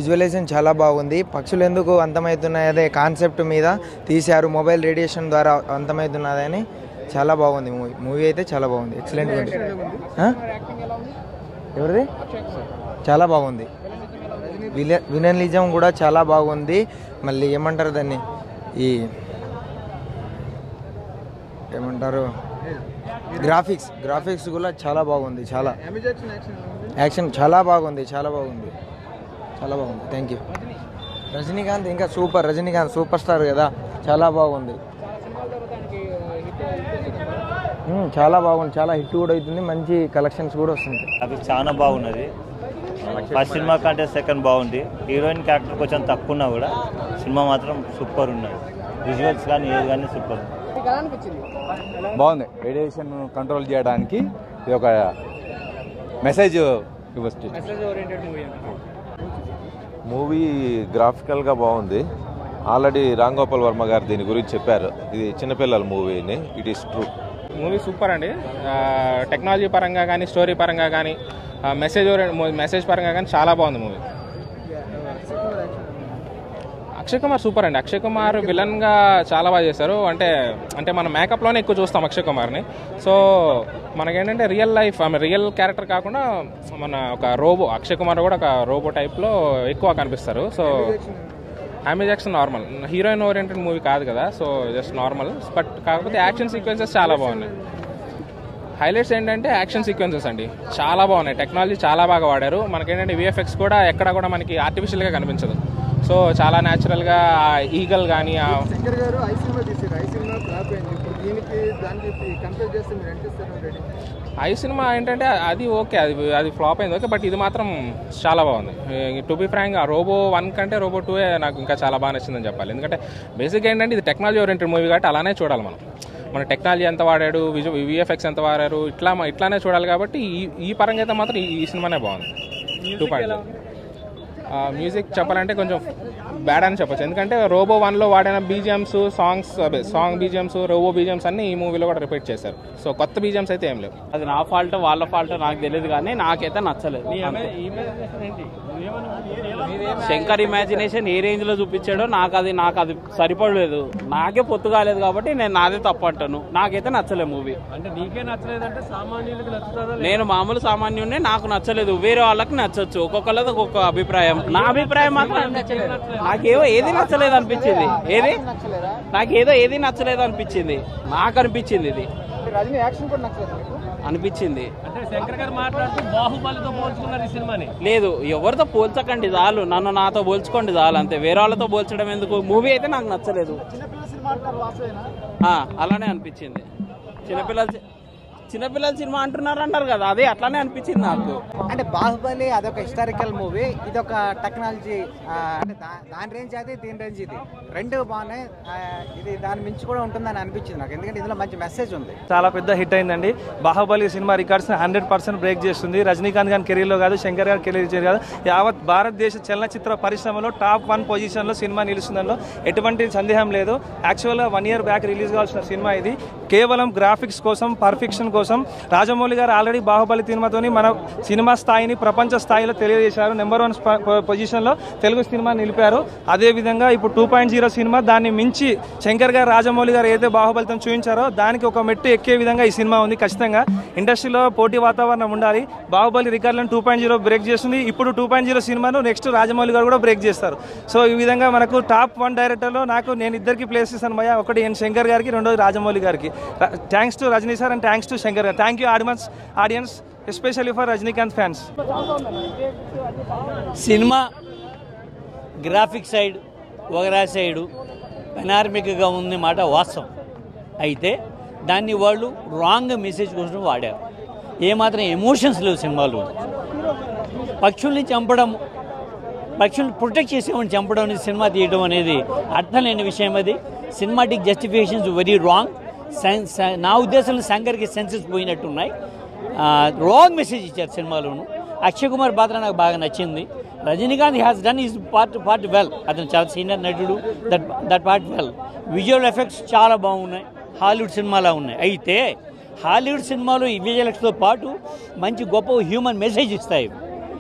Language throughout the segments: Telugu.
విజువలైజేషన్ చాలా బాగుంది పక్షులు ఎందుకు అంతమవుతున్నాయి అదే కాన్సెప్ట్ మీద తీశారు మొబైల్ రేడియేషన్ ద్వారా అంతమవుతున్నదని చాలా బాగుంది మూవీ మూవీ అయితే చాలా బాగుంది ఎక్సలెంట్ ఉంది ఆ? ఎవరిది చాలా బాగుంది విల వినలిజం కూడా చాలా బాగుంది మళ్ళీ ఏమంటారు దాన్ని ఈ ఏమంటారు గ్రాఫిక్స్ గ్రాఫిక్స్ కూడా చాలా బాగుంది చాలా యాక్షన్ చాలా బాగుంది చాలా బాగుంది చాలా బాగుంది థ్యాంక్ యూ రజనీకాంత్ ఇంకా సూపర్ రజనీకాంత్ సూపర్ స్టార్ కదా చాలా బాగుంది మ్మ్, చాలా బాగుంది చాలా హిట్ కూడా అవుతుంది మంచి కలెక్షన్స్ కూడా వస్తుంది అది చాలా బాగున్నది ఫస్ట్ సినిమా కంటే సెకండ్ బాగుంది హీరోయిన్ క్యారెక్టర్ కొంచెం తక్కువ ఉన్నా కూడా సినిమా మాత్రం సూపర్ ఉన్నది విజువల్స్ కానీ ఏది కానీ సూపర్ బాగుంది రేడియేషన్ కంట్రోల్ చేయడానికి ఇది ఒక మెసేజ్ ఇవ్వచ్చు మూవీ గ్రాఫికల్గా బాగుంది ఆల్రెడీ రామ్ గోపాల్ వర్మ గారు దీని గురించి చెప్పారు ఇది చిన్నపిల్లల మూవీని it is true movie super అండి ఆ, టెక్నాలజీ పరంగా కానీ స్టోరీ పరంగా కానీ ఆ, మెసేజ్ ఓరియంట్ మెసేజ్ పరంగా కానీ చాలా బాగుంది మూవీ అక్షయ్ కుమార్ సూపర్ అండి అక్షయ్ కుమార్ విలన్గా చాలా బాగా చేశారు అంటే అంటే మన మేకప్లోనే ఎక్కువ చూస్తాం అక్షయ్ కుమార్ని సో మనకేంటంటే రియల్ లైఫ్ ఆమె రియల్ క్యారెక్టర్ కాకుండా మన ఒక రోబో అక్షయ్ కుమార్ కూడా ఒక రోబో టైప్లో ఎక్కువ కనిపిస్తారు so Amy Jackson normal heroine oriented movie కాదు కదా సో జస్ట్ నార్మల్ బట్ కాకపోతే యాక్షన్ సీక్వెన్సెస్ చాలా బాగున్నాయి హైలైట్స్ ఏంటంటే యాక్షన్ సీక్వెన్సెస్ అండి చాలా బాగున్నాయి టెక్నాలజీ చాలా బాగా వాడారు మనకేంటంటే విఎఫ్ఎక్స్ కూడా ఎక్కడ కూడా మనకి ఆర్టిఫిషియల్గా కనిపించదు సో చాలా న్యాచురల్గా ఈగల్ కానీ ఆ శంకర్ గారు ఐ సినిమా తీసారు ఐ సినిమా ఫ్లాప్ అయింది ఇప్పుడు దీనికి దానికి కంపేర్ చేస్తే మీరు ఎంత ఇస్తారు రేటింగ్ ఐ సినిమా ఏంటంటే అది ఓకే అది అది ఫ్లాప్ అయింది ఓకే బట్ ఇది మాత్రం చాలా బాగుంది టు బి ఫ్రాంక్ ఆ రోబో వన్ కంటే రోబో టూ నాకు ఇంకా చాలా బాగా నచ్చిందని చెప్పాలి ఎందుకంటే బేసిక్ ఏంటంటే ఇది టెక్నాలజీ ఓరియంటెడ్ మూవీ కాబట్టి అలానే చూడాలి మనం మన టెక్నాలజీ ఎంత వాడాడు విజు విఎఫ్ఎక్స్ ఎంత వాడారు ఇట్లా ఇట్లానే చూడాలి కాబట్టి ఈ ఈ పరంగా అయితే మాత్రం ఈ ఈ సినిమానే బాగుంది టూ పాయింట్ మ్యూజిక్ చెప్పాలంటే కొంచెం బ్యాడ్ అని చెప్పొచ్చు ఎందుకంటే రోబో వన్లో వాడిన బీజిఎమ్స్ సాంగ్స్ అదే సాంగ్ బీజిఎమ్స్ రోబో బీజిఎమ్స్ అన్ని ఈ మూవీలో కూడా రిపీట్ చేశారు సో కొత్త బీజిఎమ్స్ అయితే ఏం లేవు అది నా ఫాల్ట్ వాళ్ళ ఫాల్ట్ నాకు తెలియదు కానీ నాకైతే నచ్చలేదు శంకర్ ఇమాజినేషన్ ఏ రేంజ్ లో చూపించాడో నాకు అది నాకు అది సరిపడలేదు నాకే పొత్తు కాలేదు కాబట్టి నేను నాదే తప్పు అంటాను నాకైతే నచ్చలేదు మూవీ అంటే నీకే నచ్చలేదంటే సామాన్యులకు నచ్చుతుందా నేను మామూలు సామాన్యుడిని నాకు నచ్చలేదు వేరే వాళ్ళకి నచ్చొచ్చు ఒక్కొక్కళ్ళది ఒక్కొక్క అభిప్రాయం నా అభిప్రాయం మాత్రం నాకేవో ఏది నచ్చలేదు అనిపించింది ఏది నాకేదో ఏది నచ్చలేదు అనిపించింది నాకు అనిపించింది ఇది రజనీ యాక్షన్ కూడా నచ్చలేదు మీకు అనిపించింది అంటే శంకర్ గారు మాట్లాడుతూ బాహుబలితో పోల్చుకున్నారు ఈ సినిమాని లేదు ఎవరితో పోల్చకండి చాలు నన్ను నాతో పోల్చుకోండి చాలు అంతే వేరే వాళ్ళతో పోల్చడం ఎందుకు మూవీ అయితే నాకు నచ్చలేదు చిన్నపిల్లల సినిమా అంటారు వాసవేనా ఆ, అలానే అనిపించింది చిన్నపిల్లల సి- చిన్నపిల్లల సినిమా అంటున్నారు అంటారు కదా అదే అట్లానే అనిపించింది నాకు అంటే బాహుబలి అదొక హిస్టారికల్ మూవీ ఇదొక టెక్నాలజీ అంటే దా- దాని రేంజ్ అది దీని రేంజ్ ఇది రెండు బాగున్నాయి ఆ, ఇది దాని మించి కూడా ఉంటుందని అనిపించింది నాకు ఎందుకంటే ఇందులో మంచి మెసేజ్ ఉంది చాలా పెద్ద హిట్ అయిందండి Baahubali cinema records hundred percent break చేస్తుంది రజనీకాంత్ గారి కెరీర్లో కాదు శంకర్ గారి కెరీర్ కాదు యావత్ భారతదేశ చలనచిత్ర పరిశ్రమలో టాప్ వన్ పొజిషన్లో సినిమా నిలుస్తుందంలో ఎటువంటి సందేహం లేదు యాక్చువల్గా వన్ ఇయర్ బ్యాక్ రిలీజ్ కావాల్సిన సినిమా ఇది కేవలం గ్రాఫిక్స్ కోసం పర్ఫెక్షన్ కోసం రాజమౌళి గారు ఆల్రెడీ బాహుబలి సినిమాతోని మన సినిమా స్థాయిని ప్రపంచ స్థాయిలో తెలియజేశారు నెంబర్ వన్ పొజిషన్లో తెలుగు సినిమా నిలిపారు అదేవిధంగా ఇప్పుడు టూ పాయింట్ జీరో సినిమా దాన్ని మించి శంకర్ గారు రాజమౌళి గారు ఏదైతే బాహుబలితో చూపించారో దానికి ఒక మెట్టు ఎక్కే విధంగా ఈ సినిమా ఉంది ఖచ్చితంగా ఇండస్ట్రీలో పోటీ వాతావరణం ఉండాలి బాహుబలి రికార్డులను టూ పాయింట్ జీరో బ్రేక్ చేస్తుంది ఇప్పుడు టూ పాయింట్ జీరో సినిమాను నెక్స్ట్ రాజమౌళి గారు కూడా బ్రేక్ చేస్తారు సో ఈ విధంగా మనకు టాప్ వన్ డైరెక్టర్లో నాకు నేను ఇద్దరికి ప్లేస్ ఇస్తాను భయ్య ఒకటి ఎన్ శంకర్ గారికి రెండోది రాజమౌళి గారికి thanks to Rajini sir and thanks to Shankar garu thank you audience audience especially for Rajinikanth fans cinema graphic side వగరా సైడు పెనార్మిక్గా ఉంది మాట వాస్తవం అయితే దాన్ని వాళ్ళు రాంగ్ మెసేజ్ కోసం వాడారు ఏమాత్రం ఎమోషన్స్ లేవు సినిమాలో పక్షుల్ని చంపడం పక్షుల్ని ప్రొటెక్ట్ చేసేవాడిని చంపడం అనేది సినిమా తీయడం అనేది అర్థం లేని విషయం అది సినిమాటిక్ జస్టిఫికేషన్స్ వెరీ రాంగ్ నా ఉద్దేశంలో శంకర్కి సెన్సెస్ పోయినట్టున్నాయి రాంగ్ మెసేజ్ ఇచ్చారు సినిమాలోను అక్షయ్ కుమార్ పాత్ర నాకు బాగా నచ్చింది Rajinikanth has done his part part well అతను చాలా సీనియర్ నటుడు that that part well visual effects చాలా బాగున్నాయి హాలీవుడ్ సినిమాలా ఉన్నాయి అయితే హాలీవుడ్ సినిమాలు ఈ విజువల్ ఎఫెక్ట్స్తో పాటు మంచి గొప్ప హ్యూమన్ మెసేజ్ ఇస్తాయి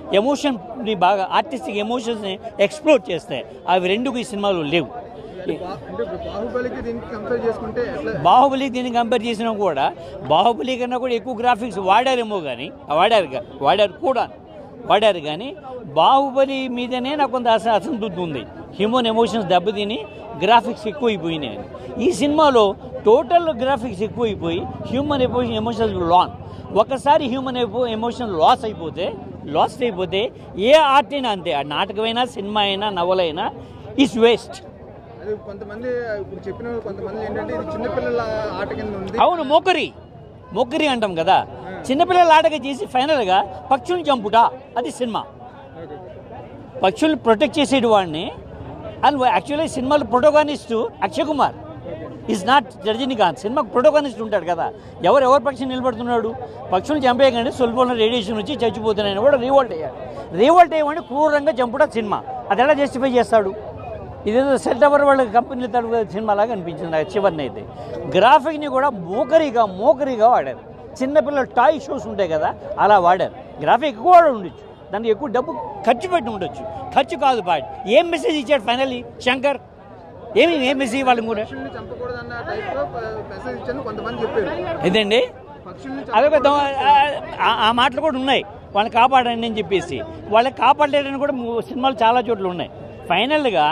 ఎమోషన్ని బాగా ఆర్టిస్టిక్ ఎమోషన్స్ని ఎక్స్ప్లోర్ చేస్తాయి అవి రెండు ఈ సినిమాలో లేవు బా- అంటే బాహుబలికి దీనికి కంపేర్ చేసుకుంటే ఎట్లా బాహుబలి దీన్ని కంపేర్ చేసినా కూడా బాహుబలి కన్నా కూడా ఎక్కువ గ్రాఫిక్స్ వాడారేమో కానీ వాడారు గా- వాడారు కూడా వాడారు కానీ బాహుబలి మీదనే నాకు కొంత అస అసంతృప్తి ఉంది హ్యూమన్ ఎమోషన్స్ దెబ్బతిని గ్రాఫిక్స్ ఎక్కువైపోయినాయి అని ఈ సినిమాలో టోటల్ గ్రాఫిక్స్ ఎక్కువైపోయి హ్యూమన్ ఎమోషన్ ఎమోషన్స్ లాన్ ఒకసారి హ్యూమన్ ఎమోషన్ లాస్ అయిపోతే లాస్ అయిపోతే ఏ ఆర్ట్ అయినా అంతే ఆ నాటకమైనా సినిమా అయినా నవలైనా ఇస్ వేస్ట్ అది కొంతమంది ఇప్పుడు చెప్పిన వాళ్ళు కొంతమంది ఏంటంటే ఇది చిన్నపిల్లల ఆట కింద ఉంది అవును మోకరి మోకరి అంటాం కదా చిన్నపిల్లల ఆటగా చేసి ఫైనల్గా పక్షుల్ని చంపుట అది సినిమా పక్షుల్ని ప్రొటెక్ట్ చేసేటి వాడిని అండ్ యాక్చువల్లీ సినిమాలో protagonist Akshay Kumar is not Rajinikanth సినిమాకు ప్రొటోగానిస్ట్ ఉంటాడు కదా ఎవరు ఎవరి పక్షి నిలబడుతున్నాడు పక్షులు చంపేయగానే స్వల్పంలో రేడియేషన్ వచ్చి చచ్చిపోతున్నాయని కూడా రీవోల్ట్ అయ్యాడు రీవోల్ట్ అయ్యమని క్రూరంగా చంపుట సినిమా అది ఎలా జస్టిఫై చేస్తాడు ఇదేదో సెల్ టవర్ వాళ్ళ కంపెనీల తరఫు సినిమా లాగా అనిపించింది నాకు చివరిని అయితే గ్రాఫిక్ని కూడా మోకరిగా మోకరిగా వాడారు చిన్నపిల్లల టాయ్ షోస్ ఉంటాయి కదా అలా వాడారు గ్రాఫిక్ ఎక్కువ వాడి ఉండొచ్చు దానికి ఎక్కువ డబ్బు ఖర్చు పెట్టి ఉండొచ్చు ఖర్చు కాదు పాడు ఏం మెసేజ్ ఇచ్చాడు ఫైనల్లీ శంకర్ ఏమి ఏం మెసేజ్ వాళ్ళని కూడా పక్షుల్ని చంపకూడదన్న టైప్ లో మెసేజ్ ఇచ్చాను కొంతమంది చెప్పారు ఇదండి పక్షుల్ని అదొక దో- ఆ- ఆ- ఆ మాటలు కూడా ఉన్నాయి వాళ్ళని కాపాడండి అని చెప్పేసి వాళ్ళని కాపాడలేదని కూడా ము- సినిమాలు చాలా చోట్ల ఉన్నాయి ఫైనల్గా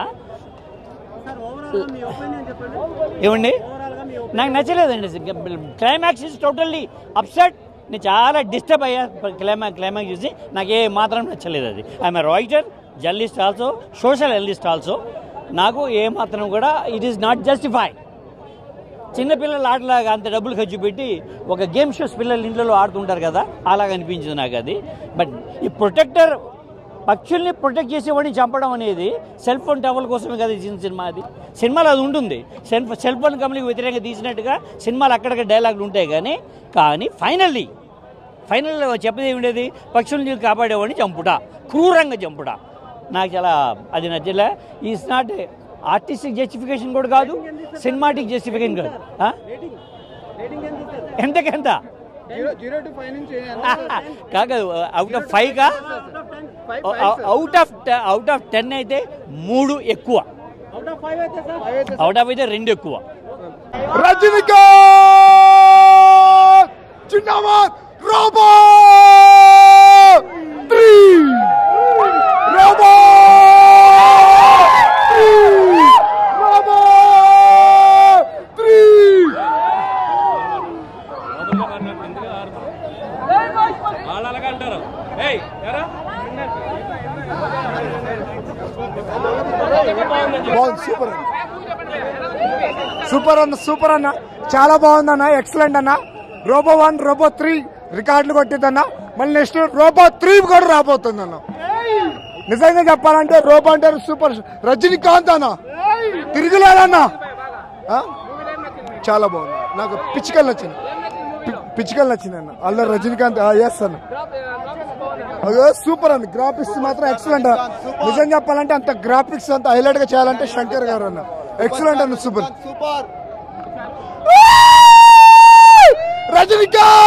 ఏమండి నాకు నచ్చలేదండి క్లైమాక్స్ ఇస్ టోటల్లీ అప్సెట్ నేను చాలా డిస్టర్బ్ అయ్యా క్లైమాక్స్ క్లైమాక్స్ చూసి నాకు ఏ మాత్రం నచ్చలేదు అది I'm writer journalist also social analyst also నాకు ఏ మాత్రం కూడా ఇట్ ఈస్ నాట్ జస్టిఫై చిన్నపిల్లల ఆటలాగా అంత డబ్బులు ఖర్చు పెట్టి ఒక గేమ్ షోస్ పిల్లలు ఇంట్లో ఆడుతుంటారు కదా అలాగ అనిపించింది నాకు అది బట్ ఈ ప్రొటెక్టర్ పక్షుల్ని ప్రొటెక్ట్ చేసేవాడిని చంపడం అనేది సెల్ ఫోన్ టవర్ల కోసమే కదా తీసిన సినిమా అది సినిమాలో అది ఉంటుంది సెల్ సెల్ ఫోన్ కంపెనీకి వ్యతిరేకంగా తీసినట్టుగా సినిమాలు అక్కడక్కడ డైలాగులు ఉంటాయి కానీ కానీ ఫైనల్లీ ఫైనల్ చెప్పేది ఉండేది పక్షుల్ని కాపాడేవాడిని చంపుట క్రూరంగా చంపుట నాకు చాలా అది నచ్చలే ఈస్ నాట్ ఆర్టిస్టిక్ జస్టిఫికేషన్ కూడా కాదు సినిమాటిక్ జస్టిఫికేషన్ కాదు ఆ? ఎంతకెంత జీరో జీరో టు ఫైవ్ నుంచి కాదు అవుట్ ఆఫ్ ఫైవ్ కా out of out of ten అయితే మూడు ఎక్కువ అవుట్ ఆఫ్ అయితే రెండు ఎక్కువ రజనీకాంత్ జిందాబాద్ robo three robo three robo three బాగుంది సూపర్ సూపర్ అన్న సూపర్ అన్న చాలా బాగుంది అన్న ఎక్సలెంట్ అన్న రోబో వన్ రోబో త్రీ రికార్డులు కొట్టిద్దన్న మళ్ళీ నెక్స్ట్ రోబో త్రీ కూడా రాబోతుంది అన్న నిజంగా చెప్పాలంటే రోబో అంటే సూపర్ రజనీకాంత్ అన్న తిరుగులేదన్న ఆ? చాలా బాగుంది నాకు పిచ్చికల్ నచ్చింది పి- పిచ్చికల్ నచ్చింది అన్న అల్ల రజనీకాంత్ ఎస్ అన్న అదే సూపర్ అండి గ్రాఫిక్స్ మాత్రం ఎక్సలెంట్ నిజం చెప్పాలంటే అంత గ్రాఫిక్స్ అంత హైలైట్ గా చేయాలంటే శంకర్ గారు అన్న ఎక్సలెంట్ అన్న సూపర్ సూపర్ రజనీకాంత్